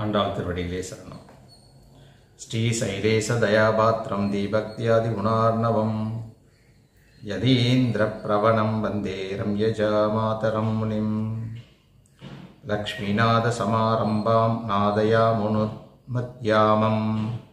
ஆண்டாள் திருவடியிலே சரணம் ஸ்ரீ சைலேச தயாபாத்திரம் தீபக்தியாதி குணார்ணவம் யதீந்திர பிரவணம் வந்தே ரம்யஜா மாதரம் முனிம் லக்ஷ்மீநாத சமாரம்பாம் நாதயாமுனுமத்யாமம்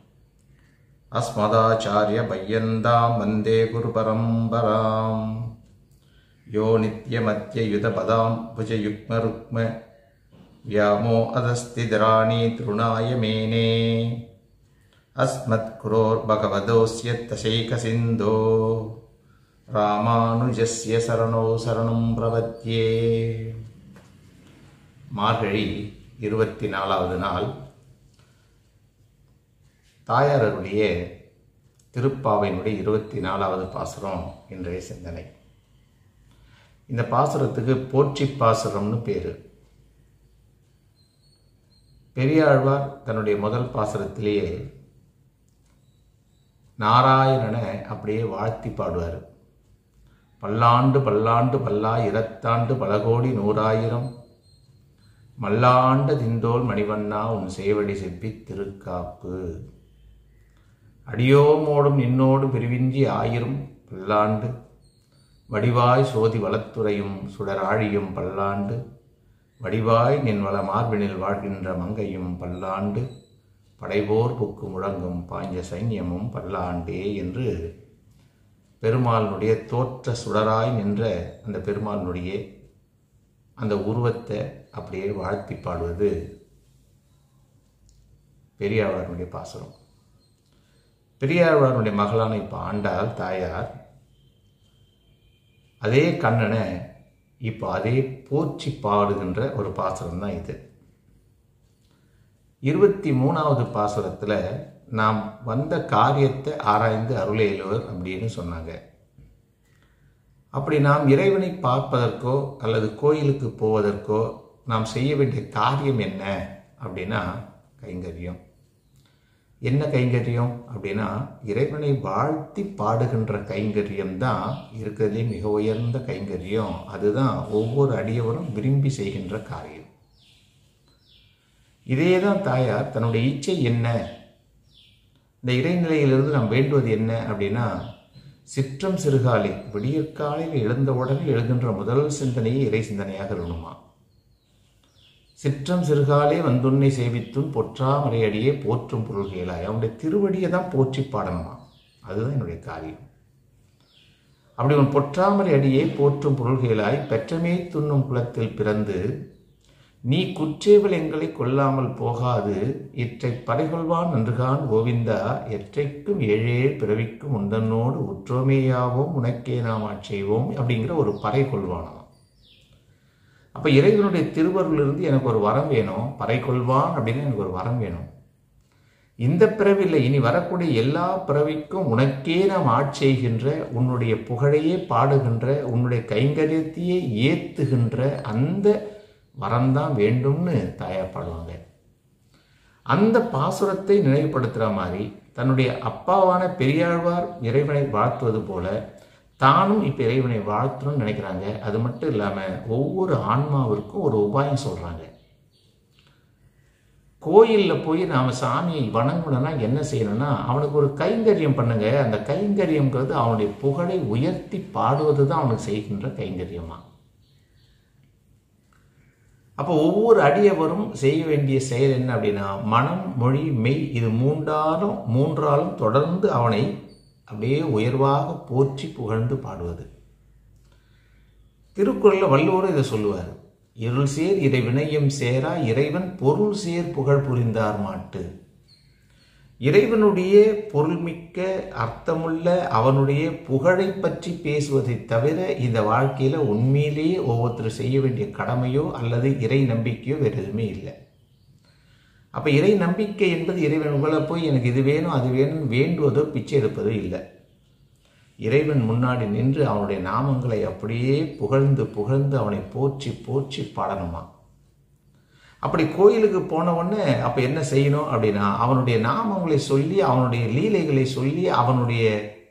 अस्मदाचार्य पर्यन्तां वन्दे गुरुपरम्पराम् यो नित्यमत्ययुतपदां भुजयुग्मरुक्म व्यामो अधस्तिधराणि तृणाय मेने अस्मत्कुरोर्भगवतोऽस्य तशैकसिन्धो रामानुजस्य शरणौ शरणं प्रपद्ये மார்கழி இருபத்தி நாலாவது நாள் தாயாரருடைய திருப்பாவையினுடைய இருபத்தி நாலாவது பாசுரம் இன்றைய சிந்தனை இந்த பாசுரத்துக்கு போற்றி பாசுரம்னு பேரு பெரியாழ்வார் தன்னுடைய முதல் பாசுரத்திலேயே நாராயணனை அப்படியே வாழ்த்தி பாடுவார் பல்லாண்டு பல்லாண்டு பல்லாயிரத்தாண்டு பல கோடி நூறாயிரம் மல்லாண்ட திண்டோல் மணிவண்ணா உன் சேவடி செப்பி திருக்காப்பு அடியோமோடும் நின்னோடு பிரிவின்றி ஆயிரம் பல்லாண்டு வடிவாய் சோதி வளத்துறையும் சுடராழியும் பல்லாண்டு வடிவாய் நின் வள மார்பினில் வாழ்கின்ற மங்கையும் பல்லாண்டு படைபோர் புக்கு முழங்கும் பாஞ்ச சைன்யமும் பல்லாண்டே என்று பெருமாளினுடைய தோற்ற சுடராய் நின்ற அந்த பெருமாளினுடைய அந்த உருவத்தை அப்படியே வாழ்த்தி பாடுவது பெரியாழ்வாருடைய பாசுரம் பெரியாழ்வாருடைய மகளான இப்போ ஆண்டாள் தாயார் அதே கண்ணனை இப்போ அதே போற்றி பாடுகின்ற ஒரு பாசுரம் தான் இது இருபத்தி மூணாவது பாசுரத்தில் நாம் வந்த காரியத்தை ஆராய்ந்து அருளையிலவர் அப்படின்னு சொன்னாங்க அப்படி நாம் இறைவனை பார்ப்பதற்கோ அல்லது கோயிலுக்கு போவதற்கோ நாம் செய்ய வேண்டிய காரியம் என்ன அப்படின்னா கைங்கரியம் என்ன கைங்கரியம் அப்படின்னா இறைவனை வாழ்த்தி பாடுகின்ற கைங்கரியம் தான் இருக்கிறதுலே மிக உயர்ந்த கைங்கரியம் அதுதான் ஒவ்வொரு அடியவரும் விரும்பி செய்கின்ற காரியம் இதே தான் தாயார் தன்னுடைய இச்சை என்ன இந்த இறைநிலையிலிருந்து நாம் வேண்டுவது என்ன அப்படின்னா சிற்றம் சிறுகாலி விடியற்காலையில் எழுந்தவுடனே எழுகின்ற முதல் சிந்தனையே இறை சிந்தனையாக இருக்கணுமா சிற்றம் சிறுகாலே வந்துன்னை சேவித்தும் பொற்றாமரையடியே போற்றும் பொருள்களாய் அவனுடைய திருவடியை தான் போற்றி பாடணுமா அதுதான் என்னுடைய காரியம் அப்படி உன் பொற்றாமரை அடியே போற்றும் பொருள்களாய் பெற்றமே துண்ணும் குலத்தில் பிறந்து நீ குற்றேவல் எங்களை கொல்லாமல் போகாது இற்றை படைகொள்வான் நன்றுகான் கோவிந்தா எற்றைக்கும் ஏழே பிறவிக்கும் உந்தன்னோடு உற்றோமேயாவோம் உனக்கே நாம் ஆட்செய்வோம் அப்படிங்கிற ஒரு பறை கொள்வானாம் அப்போ இறைவனுடைய திருவருளிலிருந்து எனக்கு ஒரு வரம் வேணும் பறை கொள்வான் அப்படின்னு எனக்கு ஒரு வரம் வேணும் இந்த பிறவில்லை இனி வரக்கூடிய எல்லா பிறவிக்கும் உனக்கே நாம் ஆட்செய்கின்ற உன்னுடைய புகழையே பாடுகின்ற உன்னுடைய கைங்கரியத்தையே ஏத்துகின்ற அந்த வரம்தான் வேண்டும்னு தாயார் பாடுவாங்க அந்த பாசுரத்தை நினைவுபடுத்துகிற மாதிரி தன்னுடைய அப்பாவான பெரியாழ்வார் இறைவனை வாழ்த்துவது போல தானும் இப்போ இறைவனை வாழ்த்தணும்னு நினைக்கிறாங்க அது மட்டும் இல்லாமல் ஒவ்வொரு ஆன்மாவிற்கும் ஒரு உபாயம் சொல்கிறாங்க கோயிலில் போய் நாம் சாமியை வணங்கணும்னா என்ன செய்யணும்னா அவனுக்கு ஒரு கைங்கரியம் பண்ணுங்க அந்த கைங்கரியங்கிறது அவனுடைய புகழை உயர்த்தி பாடுவது தான் அவனுக்கு செய்கின்ற கைங்கரியமா அப்போ ஒவ்வொரு அடியவரும் செய்ய வேண்டிய செயல் என்ன அப்படின்னா மனம் மொழி மெய் இது மூன்றாலும் மூன்றாலும் தொடர்ந்து அவனை அப்படியே உயர்வாக போற்றி புகழ்ந்து பாடுவது திருக்குறளில் வள்ளுவரும் இதை சொல்லுவார் இருள் சேர் இறை வினயம் சேரா இறைவன் பொருள் சேர் புகழ் புரிந்தார் மாட்டு இறைவனுடைய பொருள்மிக்க அர்த்தமுள்ள அவனுடைய புகழை பற்றி பேசுவதை தவிர இந்த வாழ்க்கையில் உண்மையிலேயே ஒவ்வொருத்தர் செய்ய வேண்டிய கடமையோ அல்லது இறை நம்பிக்கையோ வேறு எதுவுமே இல்லை அப்போ இறை நம்பிக்கை என்பது இறைவன் உங்களை போய் எனக்கு இது வேணும் அது வேணும் வேண்டுவதோ பிச்சை எடுப்பதோ இல்லை இறைவன் முன்னாடி நின்று அவனுடைய நாமங்களை அப்படியே புகழ்ந்து புகழ்ந்து அவனை போற்றி போற்றி பாடணுமா அப்படி கோயிலுக்கு போன உடனே அப்போ என்ன செய்யணும் அப்படின்னா அவனுடைய நாமங்களை சொல்லி அவனுடைய லீலைகளை சொல்லி அவனுடைய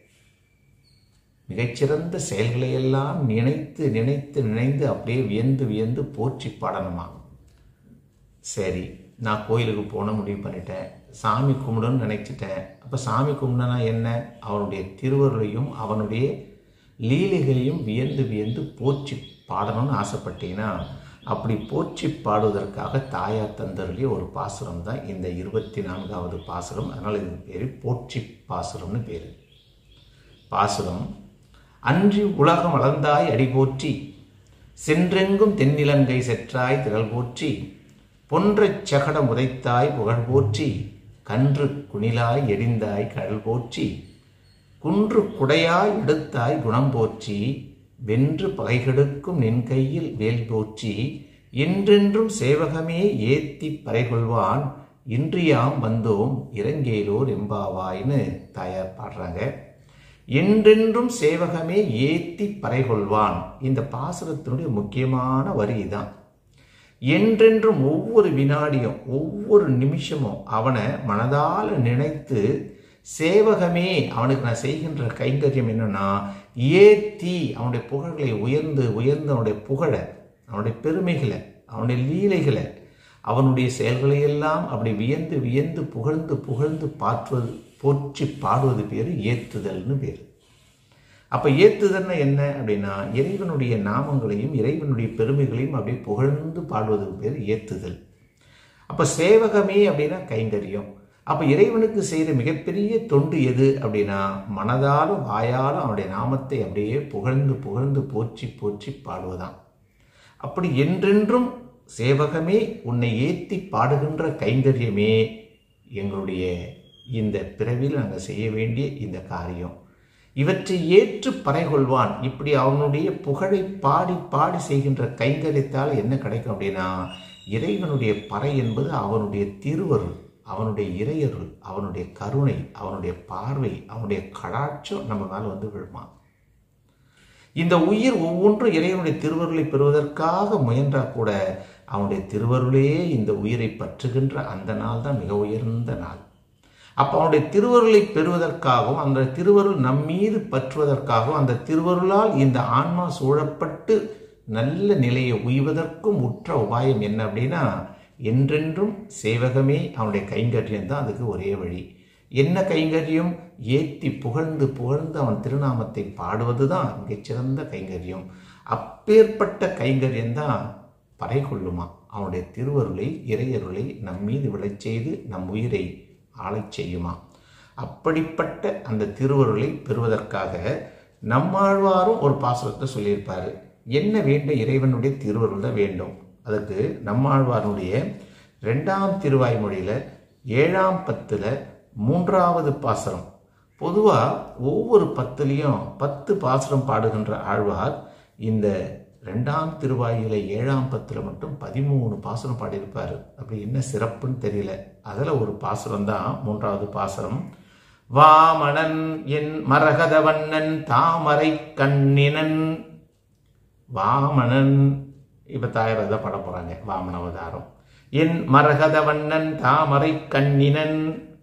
மிகச்சிறந்த செயல்களை எல்லாம் நினைத்து நினைத்து நினைந்து அப்படியே வியந்து வியந்து போற்றி பாடணுமா சரி நான் கோயிலுக்கு போன முடிவு பண்ணிட்டேன் சாமி கும்பிடணும்னு நினைச்சிட்டேன் அப்போ சாமி கும்பிடனா என்ன அவனுடைய திருவருளையும் அவனுடைய லீலைகளையும் வியந்து வியந்து போற்றி பாடணும்னு ஆசைப்பட்டீங்கன்னா அப்படி போற்றி பாடுவதற்காக தாயார் தந்தருளிய ஒரு பாசுரம் தான் இந்த இருபத்தி நான்காவது பாசுரம் அதனால் இதுக்கு பேர் போற்றி பாசுரம்னு பேர் பாசுரம் அன்றி உலகம் வளர்ந்தாய் அடி போற்றி சென்றெங்கும் தென்னிலங்கை செற்றாய் திரள் போற்றி பொன்றச் சகடம் உதைத்தாய் புகழ் போற்றி கன்று குணிலாய் எடிந்தாய் கடல் போற்றி குன்று குடையாய் எடுத்தாய் குணம் போற்றி வென்று பகைகெடுக்கும் நின் கையில் வேல் போற்றி என்றென்றும் சேவகமே ஏத்தி பறைகொள்வான் இன்றியாம் வந்தோம் இறங்கேலோர் எம்பாவாய்னு தாயார் பாடுறாங்க என்றென்றும் சேவகமே ஏத்தி பறைகொள்வான் இந்த பாசுரத்தினுடைய முக்கியமான வரி தான் என்றென்றும் ஒவ்வொரு வினாடியும் ஒவ்வொரு நிமிஷமும் அவனை மனதால் நினைத்து சேவகமே அவனுக்கு நான் செய்கின்ற கைங்கரியம் என்னன்னா ஏத்தி அவனுடைய புகழ்களை உயர்ந்து உயர்ந்து அவனுடைய புகழை அவனுடைய பெருமைகளை அவனுடைய லீலைகளை அவனுடைய செயல்களை எல்லாம் அப்படி வியந்து வியந்து புகழ்ந்து புகழ்ந்து பாற்றுவது போற்றி பாடுவது பேர் ஏத்துதல்னு பேர் அப்போ ஏத்துதல்னா என்ன அப்படின்னா இறைவனுடைய நாமங்களையும் இறைவனுடைய பெருமைகளையும் அப்படியே புகழ்ந்து பாடுவதுக்கு பேர் ஏத்துதல் அப்போ சேவகமே அப்படின்னா கைங்கரியம் அப்போ இறைவனுக்கு செய்கிற மிகப்பெரிய தொண்டு எது அப்படின்னா மனதாலும் வாயாலும் அவனுடைய நாமத்தை அப்படியே புகழ்ந்து புகழ்ந்து போற்றி போற்றி பாடுவதான் அப்படி என்றென்றும் சேவகமே உன்னை ஏத்தி பாடுகின்ற கைங்கரியமே எங்களுடைய இந்த பிறவியில் நாங்கள் செய்ய வேண்டிய இந்த காரியம் இவற்றை ஏற்று பறைகொள்வான் இப்படி அவனுடைய புகழை பாடி பாடி செய்கின்ற கைங்கரியத்தால் என்ன கிடைக்கும் அப்படின்னா இறைவனுடைய பறை என்பது அவனுடைய திருவருள் அவனுடைய இறையருள் அவனுடைய கருணை அவனுடைய பார்வை அவனுடைய கடாட்சம் நம்ம மேலே வந்து விழுமா இந்த உயிர் ஒவ்வொன்றும் இறைவனுடைய திருவருளை பெறுவதற்காக முயன்றா கூட அவனுடைய திருவருளே இந்த உயிரை பற்றுகின்ற அந்த நாள் தான் மிக உயர்ந்த நாள் அப்போ அவனுடைய திருவருளை பெறுவதற்காகவும் அந்த திருவருள் நம்மீது பற்றுவதற்காகவும் அந்த திருவருளால் இந்த ஆன்மா சூழப்பட்டு நல்ல நிலையை உய்வதற்கும் உற்ற உபாயம் என்ன அப்படின்னா என்றென்றும் சேவகமே அவனுடைய கைங்கரியம் தான் அதுக்கு ஒரே வழி என்ன கைங்கரியம் ஏத்தி புகழ்ந்து புகழ்ந்து அவன் திருநாமத்தை பாடுவது தான் மிகச்சிறந்த கைங்கரியம் அப்பேற்பட்ட கைங்கரியம் தான் பறை கொள்ளுமா அவனுடைய திருவருளை இறையருளை நம் மீது விழச் செய்து நம் உயிரை ஆளச் செய்யுமா அப்படிப்பட்ட அந்த திருவருளை பெறுவதற்காக நம்மாழ்வாரும் ஒரு பாசுரத்தை சொல்லியிருப்பாரு என்ன வேண்டும் இறைவனுடைய திருவருள் தான் வேண்டும் அதுக்கு நம்மாழ்வாருடைய ரெண்டாம் திருவாய்மொழியில் ஏழாம் பத்தில் மூன்றாவது பாசுரம் பொதுவாக ஒவ்வொரு பத்துலேயும் பத்து பாசுரம் பாடுகின்ற ஆழ்வார் இந்த ரெண்டாம் திருவாயில ஏழாம் பத்தில் மட்டும் பதிமூணு பாசுரம் பாடியிருப்பார் அப்படி என்ன சிறப்புன்னு தெரியல அதில் ஒரு பாசுரம் தான் மூன்றாவது பாசுரம் வாமணன் என் மரகதவண்ணன் தாமரை கண்ணினன் வாமணன் இப்போ தாயார் அதை பாட போகிறாங்க வாமன அவதாரம் என் மரகதவண்ணன் தாமரை கண்ணினன்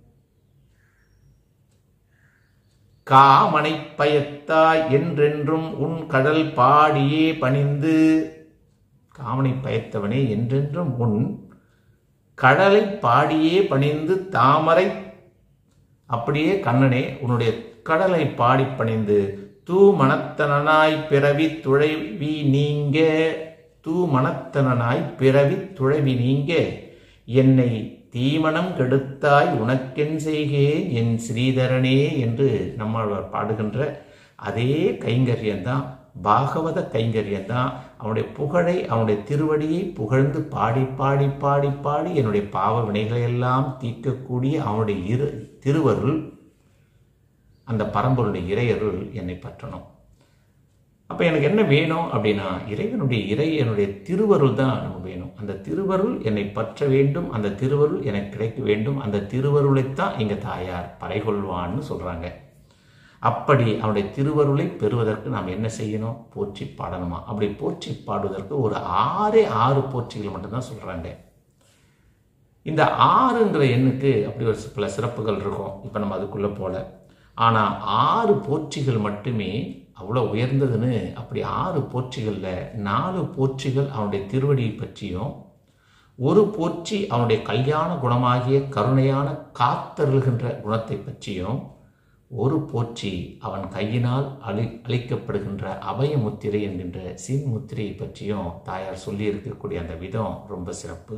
காமனை பயத்தாய் என்றென்றும் உன் கடல் பாடியே பணிந்து காமனை பயத்தவனே என்றென்றும் உன் கடலை பாடியே பணிந்து தாமரை அப்படியே கண்ணனே உன்னுடைய கடலை பாடி பணிந்து தூ மனத்தனனாய் பிறவி துழைவி நீங்க தூ மனத்தனனாய் பிறவி துழைவி நீங்க என்னை தீமணம் கெடுத்தாய் உனக்கென் செய்கேன் என் ஸ்ரீதரனே என்று நம்மாழ்வார் பாடுகின்ற அதே கைங்கரியம்தான் பாகவத கைங்கரியம்தான் அவனுடைய புகழை அவனுடைய திருவடியை புகழ்ந்து பாடி பாடி பாடி பாடி என்னுடைய பாவ வினைகளை எல்லாம் தீர்க்கக்கூடிய அவனுடைய இரு திருவருள் அந்த பரம்பொருடைய இறையருள் என்னை பற்றணும் அப்போ எனக்கு என்ன வேணும் அப்படின்னா இறைவனுடைய இறை என்னுடைய திருவருள் தான் நமக்கு வேணும் அந்த திருவருள் என்னை பற்ற வேண்டும் அந்த திருவருள் எனக்கு கிடைக்க வேண்டும் அந்த திருவருளைத்தான் இங்கே தாயார் பறைகொள்வான்னு சொல்கிறாங்க அப்படி அவனுடைய திருவருளை பெறுவதற்கு நாம் என்ன செய்யணும் போற்றி பாடணுமா அப்படி போற்றி பாடுவதற்கு ஒரு ஆறே ஆறு போற்றிகள் மட்டும்தான் சொல்கிறாங்க இந்த ஆறுங்கிற எண்ணுக்கு அப்படி ஒரு பல சிறப்புகள் இருக்கும் இப்போ நம்ம அதுக்குள்ளே போல ஆனால் ஆறு போற்றிகள் மட்டுமே அவ்வளோ உயர்ந்ததுன்னு அப்படி ஆறு போற்றிகளில் நாலு போற்றிகள் அவனுடைய திருவடியை பற்றியும் ஒரு போற்றி அவனுடைய கல்யாண குணமாகிய கருணையான காத்தருள்கின்ற குணத்தை பற்றியும் ஒரு போற்றி அவன் கையினால் அளி அளிக்கப்படுகின்ற அபய முத்திரை என்கின்ற சீன் முத்திரையை பற்றியும் தாயார் சொல்லி இருக்கக்கூடிய அந்த விதம் ரொம்ப சிறப்பு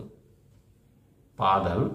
பாதல்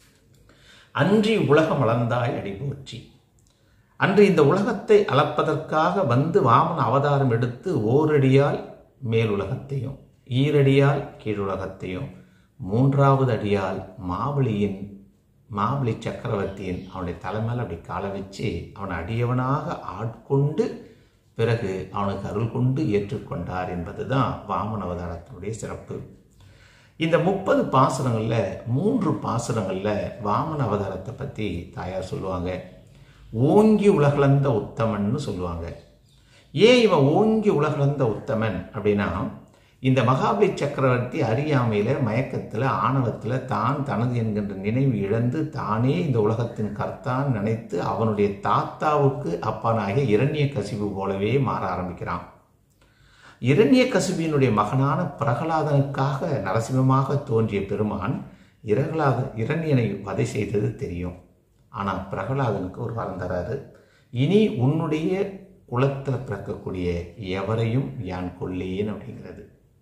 அன்றி உலகம் அளந்தாய் அடி போற்றி அன்று இந்த உலகத்தை அளப்பதற்காக வந்து வாமன அவதாரம் எடுத்து ஓரடியால் மேலுலகத்தையும் ஈரடியால் கீழுலகத்தையும் மூன்றாவது அடியால் மாவலியின் மாவலி சக்கரவர்த்தியின் அவனுடைய தலைமையில் அப்படி காலை வச்சு அவனை அடியவனாக ஆட்கொண்டு பிறகு அவனுக்கு அருள் கொண்டு ஏற்றுக்கொண்டார் என்பதுதான் வாமன அவதாரத்தினுடைய சிறப்பு இந்த முப்பது பாசுரங்களில் மூன்று பாசுரங்களில் வாமன அவதாரத்தை பற்றி தாயார் சொல்லுவாங்க ஓங்கி உலகளந்த உத்தமன்னு சொல்லுவாங்க ஏன் இவன் ஓங்கி உலகளந்த உத்தமன் அப்படின்னா இந்த மகாபலி சக்கரவர்த்தி அறியாமையில் மயக்கத்தில் ஆணவத்தில் தான் தனது என்கின்ற நினைவு இழந்து தானே இந்த உலகத்தின் கர்த்தான் நினைத்து அவனுடைய தாத்தாவுக்கு அப்பானாகிய இரண்ய கசிவு போலவே மாற ஆரம்பிக்கிறான் இரண்ய கசிபியினுடைய மகனான பிரகலாதனுக்காக நரசிம்மமாக தோன்றிய பெருமான் இரகலாத இரண்யனை வதை செய்தது தெரியும் ஆனால் பிரகலாதனுக்கு ஒரு வரம் தராது இனி உன்னுடைய குலத்தில் பிறக்கக்கூடிய எவரையும் யான் கொல்லேன் அப்படிங்கிறது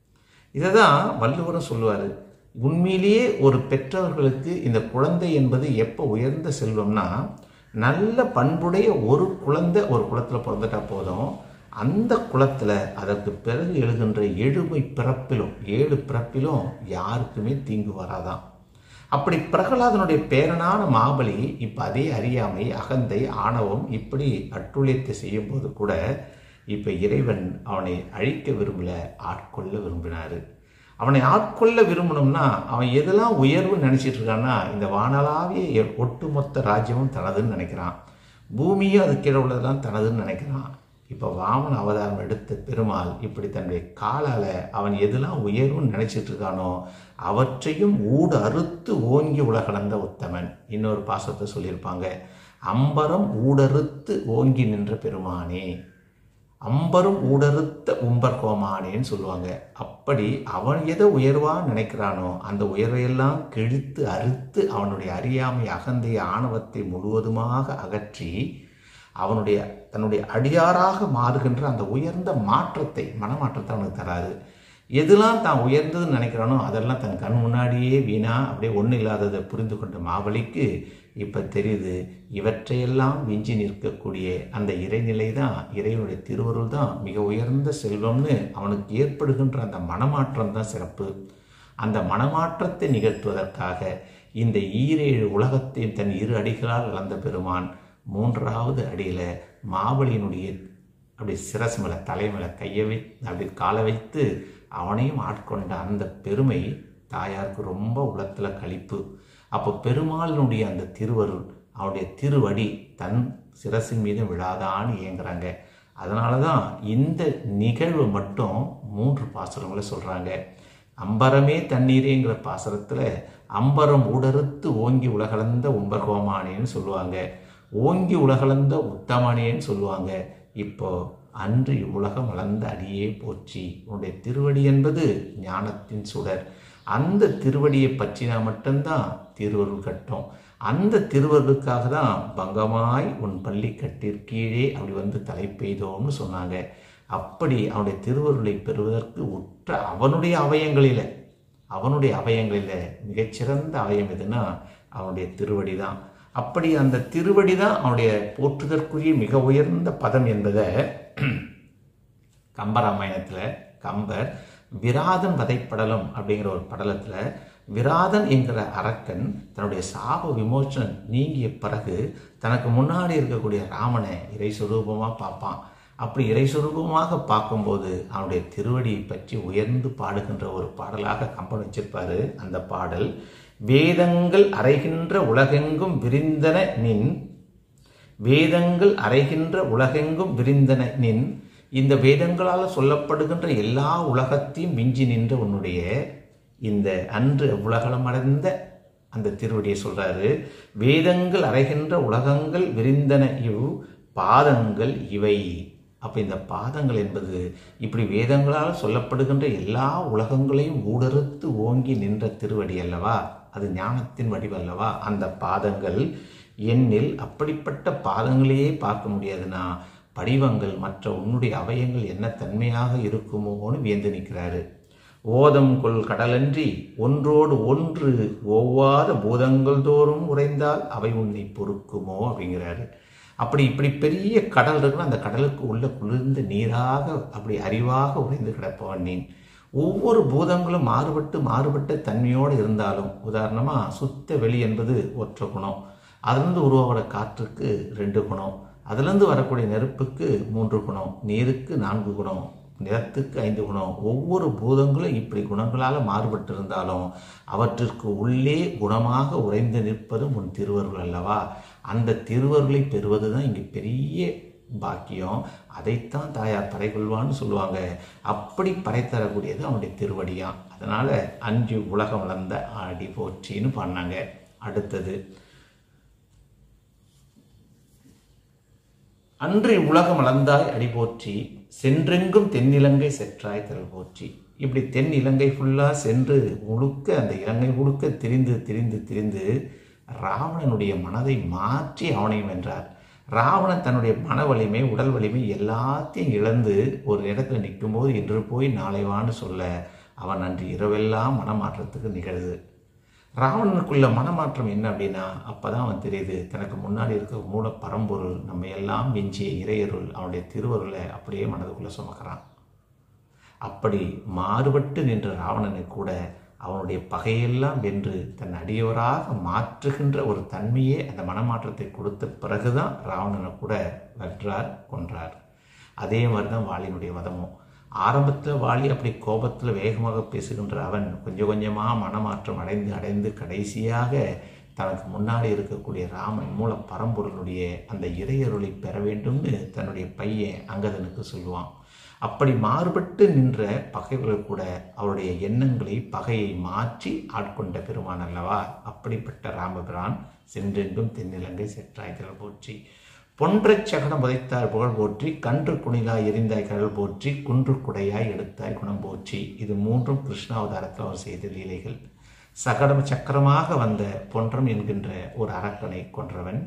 இதை தான் வள்ளுவரும் சொல்லுவார் உண்மையிலேயே ஒரு பெற்றவர்களுக்கு இந்த குழந்தை என்பது எப்போ உயர்ந்த செல்வம்னா நல்ல பண்புடைய ஒரு குழந்தை ஒரு குளத்தில் பிறந்துட்டா போதும் அந்த குளத்தில் அதற்கு பிறகு எழுகின்ற எழுமை பிறப்பிலும் ஏழு பிறப்பிலும் யாருக்குமே தீங்கு வராதான் அப்படி பிரகலாதனுடைய பேரனான மாபலி இப்போ அதே அறியாமை அகந்தை ஆணவம் இப்படி அட்டுழியத்தை செய்யும்போது கூட இப்போ இறைவன் அவனை அழிக்க விரும்பல ஆட்கொள்ள விரும்பினார் அவனை ஆட்கொள்ள விரும்பணும்னா அவன் எதெல்லாம் உயர்வு நினச்சிட்டு இருக்கான்னா இந்த வானலாவிய ஒட்டுமொத்த ராஜ்யமும் தனதுன்னு நினைக்கிறான் பூமியும் அது கீழே உள்ளதெல்லாம் தனதுன்னு நினைக்கிறான் இப்போ வாமன அவதாரம் எடுத்த பெருமாள் இப்படி தன்னுடைய காலால் அவன் எதெல்லாம் உயர்வுன்னு நினச்சிட்டு இருக்கானோ அவற்றையும் ஊடு அறுத்து ஓங்கி உலகளந்த உத்தமன் இன்னொரு பாசத்தை சொல்லியிருப்பாங்க அம்பரம் ஊடறுத்து ஓங்கி நின்ற பெருமானே அம்பரும் ஊடறுத்த உம்பர் கோமானேன்னு சொல்லுவாங்க அப்படி அவன் எதை உயர்வாக நினைக்கிறானோ அந்த உயர்வையெல்லாம் கிழித்து அறுத்து அவனுடைய அறியாமை அகந்தைய ஆணவத்தை முழுவதுமாக அகற்றி அவனுடைய தன்னுடைய அடியாராக மாறுகின்ற அந்த உயர்ந்த மாற்றத்தை மனமாற்றத்தை அவனுக்கு தராது எதெல்லாம் தான் உயர்ந்ததுன்னு நினைக்கிறானோ அதெல்லாம் தன் கண் முன்னாடியே வீணா அப்படியே ஒன்றும் இல்லாததை புரிந்து கொண்ட மாவலிக்கு இப்போ தெரியுது இவற்றையெல்லாம் விஞ்சி நிற்கக்கூடிய அந்த இறைநிலை தான் இறைவனுடைய திருவருள் தான் மிக உயர்ந்த செல்வம்னு அவனுக்கு ஏற்படுகின்ற அந்த மனமாற்றம் தான் சிறப்பு அந்த மனமாற்றத்தை நிகழ்த்துவதற்காக இந்த ஈரேழு உலகத்தையும் தன் இரு அடிகளால் இழந்த பெருமான் மூன்றாவது அடியில் மாவலியினுடைய அப்படி சிரசு மேலே தலை மேலே கையை வை அப்படி காலை வைத்து அவனையும் ஆட்கொண்ட அந்த பெருமை தாயாருக்கு ரொம்ப உள்ளத்தில் கழிப்பு அப்போ பெருமாளினுடைய அந்த திருவருள் அவனுடைய திருவடி தன் சிரசின் மீது விழாதான்னு இயங்குறாங்க அதனால தான் இந்த நிகழ்வு மட்டும் மூன்று பாசுரங்களை சொல்கிறாங்க அம்பரமே தண்ணீரேங்கிற பாசுரத்தில் அம்பரம் ஊடறுத்து ஓங்கி உலகளந்த உம்பர்கோமானேன்னு சொல்லுவாங்க ஓங்கி உலகளந்த உத்தமனேன்னு சொல்லுவாங்க இப்போ அன்று இவ்வுலகம் வளர்ந்த அடியே போற்றி உன்னுடைய திருவடி என்பது ஞானத்தின் சுடர் அந்த திருவடியை பற்றினா மட்டும்தான் திருவருள் கட்டும் அந்த திருவருளுக்காக தான் பங்கமாய் உன் பள்ளி கட்டிற்கீழே அப்படி வந்து தலை பெய்தோம்னு சொன்னாங்க அப்படி அவனுடைய திருவருளை பெறுவதற்கு உற்ற அவனுடைய அவயங்களில் அவனுடைய அவயங்களில் மிகச்சிறந்த அவயம் எதுனா அவனுடைய திருவடி தான் அப்படி அந்த திருவடி தான் அவனுடைய போற்றுதற்குரிய மிக உயர்ந்த பதம் என்பதை கம்பராமாயணத்தில் கம்பர் விராதன் வதைப்படலம் அப்படிங்கிற ஒரு படலத்தில் விராதன் என்கிற அரக்கன் தன்னுடைய சாப விமோச்சனம் நீங்கிய பிறகு தனக்கு முன்னாடி இருக்கக்கூடிய ராமனை இறை சுரூபமாக பார்ப்பான் அப்படி இறை சுரூபமாக பார்க்கும்போது அவனுடைய திருவடியை பற்றி உயர்ந்து பாடுகின்ற ஒரு பாடலாக கம்பன் வச்சிருப்பாரு அந்த பாடல் வேதங்கள் அறைகின்ற உலகெங்கும் விரிந்தன நின் வேதங்கள் அறைகின்ற உலகெங்கும் விரிந்தன நின் இந்த வேதங்களால் சொல்லப்படுகின்ற எல்லா உலகத்தையும் மிஞ்சி நின்ற உன்னுடைய இந்த அன்று உலகளம் அடைந்த அந்த திருவடியை சொல்றாரு வேதங்கள் அறைகின்ற உலகங்கள் விரிந்தன இவ் பாதங்கள் இவை அப்போ இந்த பாதங்கள் என்பது இப்படி வேதங்களால் சொல்லப்படுகின்ற எல்லா உலகங்களையும் ஊடறுத்து ஓங்கி நின்ற திருவடி அல்லவா அது ஞானத்தின் வடிவல்லவா அந்த பாதங்கள் எண்ணில் அப்படிப்பட்ட பாதங்களையே பார்க்க முடியாதுன்னா படிவங்கள் மற்ற உன்னுடைய அவயங்கள் என்ன தன்மையாக இருக்குமோன்னு வியந்து நிற்கிறாரு ஓதம் கொள் கடலன்றி ஒன்றோடு ஒன்று ஒவ்வாத பூதங்கள் தோறும் உறைந்தால் அவை உன்னை பொறுக்குமோ அப்படிங்கிறாரு அப்படி இப்படி பெரிய கடல் இருக்குன்னா அந்த கடலுக்கு உள்ள குளிர்ந்த நீராக அப்படி அறிவாக உறைந்து கிடப்பவன் நீ ஒவ்வொரு பூதங்களும் மாறுபட்டு மாறுபட்ட தன்மையோடு இருந்தாலும் உதாரணமாக சுத்த வெளி என்பது ஒற்ற குணம் அதிலிருந்து உருவாகிற காற்றுக்கு ரெண்டு குணம் அதிலிருந்து வரக்கூடிய நெருப்புக்கு மூன்று குணம் நீருக்கு நான்கு குணம் நிலத்துக்கு ஐந்து குணம் ஒவ்வொரு பூதங்களும் இப்படி குணங்களால் மாறுபட்டு இருந்தாலும் அவற்றிற்கு உள்ளே குணமாக உறைந்து நிற்பதும் உன் திருவருள் அல்லவா அந்த திருவருளை பெறுவது தான் இங்கே பெரிய பாக்கியம் அதைத்தான் தாயார் பறைகொள்வான்னு சொல்லுவாங்க அப்படி பறை தரக்கூடியது அவனுடைய திருவடியான் அதனால் அஞ்சு உலகம் வளர்ந்த ஆடி போற்றின்னு பண்ணாங்க அடுத்தது அன்று உலகம் அளந்தாய் அடி போற்றி சென்றெங்கும் தென்னிலங்கை செற்றாய் திரள் போற்றி இப்படி தென் இலங்கை ஃபுல்லாக சென்று முழுக்க அந்த இலங்கை முழுக்க திரிந்து திரிந்து திரிந்து ராவணனுடைய மனதை மாற்றி அவனையும் வென்றார் ராவணன் தன்னுடைய மன வலிமை உடல் வலிமை எல்லாத்தையும் இழந்து ஒரு இடத்துல நிற்கும்போது இன்று போய் நாளை வான்னு சொல்ல அவன் அன்று இரவெல்லாம் மனமாற்றத்துக்கு நிகழுது ராவணனுக்குள்ள மனமாற்றம் என்ன அப்படின்னா அப்பதான் அவன் தெரியுது தனக்கு முன்னாடி இருக்க மூல பரம்பொருள் நம்ம எல்லாம் மிஞ்சிய இறையருள் அவனுடைய திருவருளை அப்படியே மனதுக்குள்ள சுமக்கிறான் அப்படி மாறுபட்டு நின்ற ராவணனை கூட அவனுடைய பகையெல்லாம் வென்று தன் அடியவராக மாற்றுகின்ற ஒரு தன்மையே அந்த மனமாற்றத்தை கொடுத்த பிறகுதான் ராவணனை கூட வென்றார் கொன்றார் அதே மாதிரி தான் வாலினுடைய வதமும் ஆரம்பத்தில் வாலி அப்படி கோபத்தில் வேகமாக பேசுகின்ற அவன் கொஞ்சம் கொஞ்சமாக மனமாற்றம் அடைந்து அடைந்து கடைசியாக தனக்கு முன்னாடி இருக்கக்கூடிய ராமன் மூல பரம்பொருளுடைய அந்த இறையருளை பெற வேண்டும்னு தன்னுடைய பையன் அங்கதனுக்கு சொல்லுவான் அப்படி மாறுபட்டு நின்ற பகைவர்கள் கூட அவருடைய எண்ணங்களை பகையை மாற்றி ஆட்கொண்ட பெருமான் அல்லவா அப்படிப்பட்ட ராமபிரான் சென்றெங்கும் தென்னிலங்கை செற்றாய்கள் போற்றி பொன்றச் சகடம் புதைத்தார் புகழ் போற்றி கன்று குணிலாய் எரிந்தாய் கடல் போற்றி குன்று குடையாய் எடுத்தாய் குணம் போற்றி இது மூன்றும் கிருஷ்ணாவதாரத்தில் அவர் செய்த லீலைகள் சகடம் சக்கரமாக வந்த பொன்றம் என்கின்ற ஒரு அரக்கனை கொன்றவன்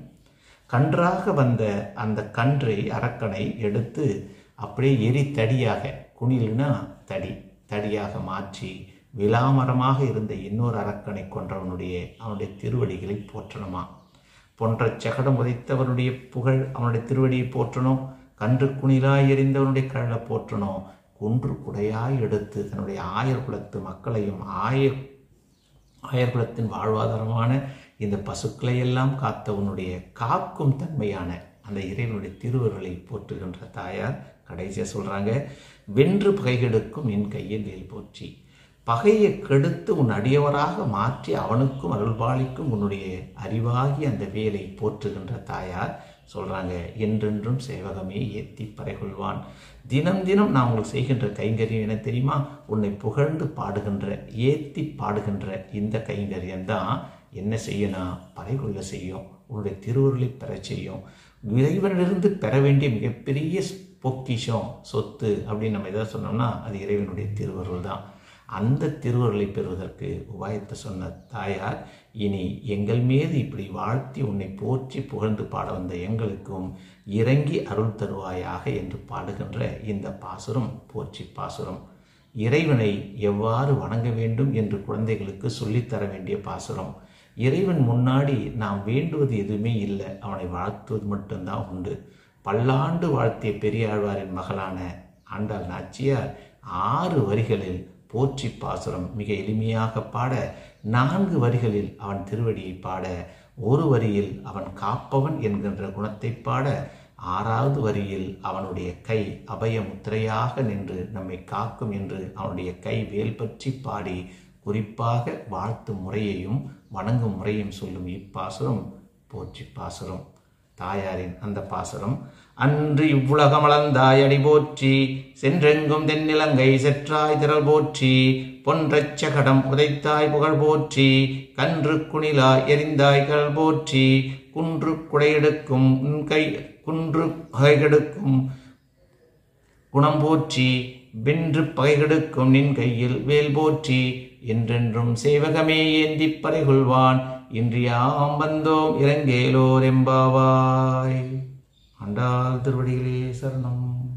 கன்றாக வந்த அந்த கன்றை அரக்கனை எடுத்து அப்படியே எரி தடியாக குணில்னா தடி தடியாக மாற்றி விலாமரமாக இருந்த இன்னொரு அரக்கனை கொன்றவனுடைய அவனுடைய திருவடிகளை போற்றணுமா போன்ற சகடம் உதைத்தவனுடைய புகழ் அவனுடைய திருவடியை போற்றணும் கன்று குணிலாய் எறிந்தவனுடைய கழலை போற்றணும் குன்று குடையாய் எடுத்து தன்னுடைய ஆயர் குலத்து மக்களையும் ஆயர் ஆயர்குலத்தின் வாழ்வாதாரமான இந்த பசுக்களை எல்லாம் காத்தவனுடைய காக்கும் தன்மையான அந்த இறைவனுடைய திருவருளை போற்றுகின்ற தாயார் கடைசியாக சொல்கிறாங்க வென்று பகைகெடுக்கும் என் கையில் வேல் போற்றி பகையை கெடுத்து உன் அடியவராக மாற்றி அவனுக்கும் அருள்பாலிக்கும் உன்னுடைய அறிவாகி அந்த வேலை போற்றுகின்ற தாயார் சொல்கிறாங்க என்றென்றும் சேவகமே ஏத்தி பறைகொள்வான் தினம் தினம் நான் உங்களுக்கு செய்கின்ற கைங்கரியம் என்ன தெரியுமா உன்னை புகழ்ந்து பாடுகின்ற ஏத்தி பாடுகின்ற இந்த கைங்கரியம் தான் என்ன செய்யணும் பறைகொள்ள செய்யும் உன்னுடைய திருவுருளை பெற செய்யும் இறைவனிலிருந்து பெற வேண்டிய மிகப்பெரிய பொக்கிஷம் சொத்து அப்படின்னு நம்ம எதாவது சொன்னோம்னா அது இறைவனுடைய திருவருள் தான் அந்த திருவருளை பெறுவதற்கு உபாயத்தை சொன்ன தாயார் இனி எங்கள் மீது இப்படி வாழ்த்தி உன்னை போற்றி புகழ்ந்து பாட வந்த எங்களுக்கும் இறங்கி அருள் தருவாயாக என்று பாடுகின்ற இந்த பாசுரம் போற்றி பாசுரம் இறைவனை எவ்வாறு வணங்க வேண்டும் என்று குழந்தைகளுக்கு சொல்லித்தர வேண்டிய பாசுரம் இறைவன் முன்னாடி நாம் வேண்டுவது எதுவுமே இல்லை அவனை வாழ்த்துவது மட்டும்தான் உண்டு பல்லாண்டு வாழ்த்திய பெரியாழ்வாரின் மகளான ஆண்டாள் நாச்சியார் ஆறு வரிகளில் போற்றி பாசுரம் மிக எளிமையாக பாட நான்கு வரிகளில் அவன் திருவடியை பாட ஒரு வரியில் அவன் காப்பவன் என்கின்ற குணத்தை பாட ஆறாவது வரியில் அவனுடைய கை அபய முத்திரையாக நின்று நம்மை காக்கும் என்று அவனுடைய கை வேல் பற்றி பாடி குறிப்பாக வாழ்த்தும் முறையையும் வணங்கும் முறையும் சொல்லும் இப்பாசுரம் போற்றி பாசுரம் தாயாரின் அந்த பாசுரம் அன்று இவ்வுலகம் அளந்தாய் அடி போற்றி சென்றெங்கும் தென்னிலங்கை செற்றாய் திரள் போற்றி பொன்றச் சகடம் உதைத்தாய் புகழ் போற்றி கன்று குணிலாய் எரிந்தாய் கடல் போற்றி குன்று குடையெடுக்கும் உன் கை குன்று கெடுக்கும் குணம் போற்றி வென்று பகைகெடுக்கும் நின் கையில் வேல் போற்றி என்றென்றும் சேவகமே ஏந்திப் பறைகொள்வான் இன்றியாம் வந்தோம் இறங்கேலோர் எம்பாவாய் ஆண்டாள் திருவடிகளே சரணம்